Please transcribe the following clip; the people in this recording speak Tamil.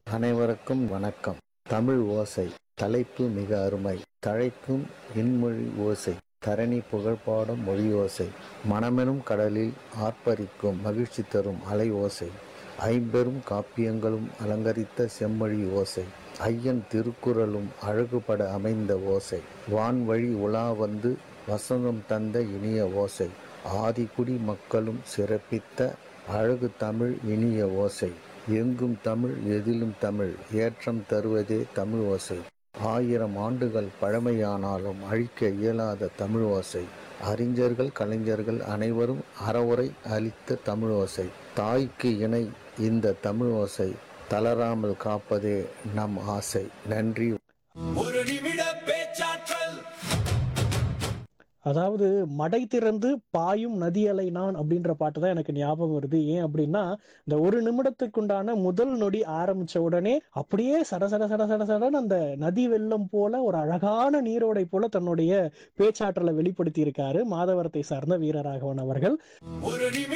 அனைவருக்கும் வணக்கம் தமிழ் ஓசை தலைப்பு மிக அருமை தழைக்கும் இன்மொழி ஓசை தரணி புகழ்பாடும் மொழி ஓசை மனமெனும் கடலில் ஆர்ப்பரிக்கும் மகிழ்ச்சி தரும் அலை ஓசை ஐம்பெரும் காப்பியங்களும் அலங்கரித்த செம்மொழி ஓசை ஐயன் திருக்குறளும் அழகுபட அமைந்த ஓசை வான்வழி உலா வந்து வசந்தம் தந்த இனிய ஓசை ஆதிக்குடி மக்களும் சிறப்பித்த அழகு தமிழ் இனிய ஓசை எங்கும் தமிழ் எதிலும் தமிழ் ஏற்றம் தருவதே தமிழ் ஓசை ஆயிரம் ஆண்டுகள் பழமையானாலும் அழிக்க இயலாத தமிழ் ஓசை அறிஞர்கள் கலைஞர்கள் அனைவரும் அறவுரை அளித்த தமிழ் ஓசை தாய்க்கு இணை இந்த தமிழ் ஓசை தளராமல் காப்பதே நம் ஆசை நன்றி ஒரு நிமிட பேச்சாற்றல் அதாவது மடை திறந்து பாயும் நதி அலை நான் அப்படின்ற பாட்டு தான் எனக்கு ஞாபகம் வருது ஏன் அப்படின்னா இந்த ஒரு நிமிடத்துக்குண்டான முதல் நொடி ஆரம்பிச்ச உடனே அப்படியே சட சட சட சட சடன்னு அந்த நதி வெள்ளம் போல ஒரு அழகான நீரோடை போல தன்னுடைய பேச்சாற்றலை வெளிப்படுத்தி இருக்காரு மாதவரத்தை சார்ந்த வீரராகவன் அவர்கள் ஒரு நிமிட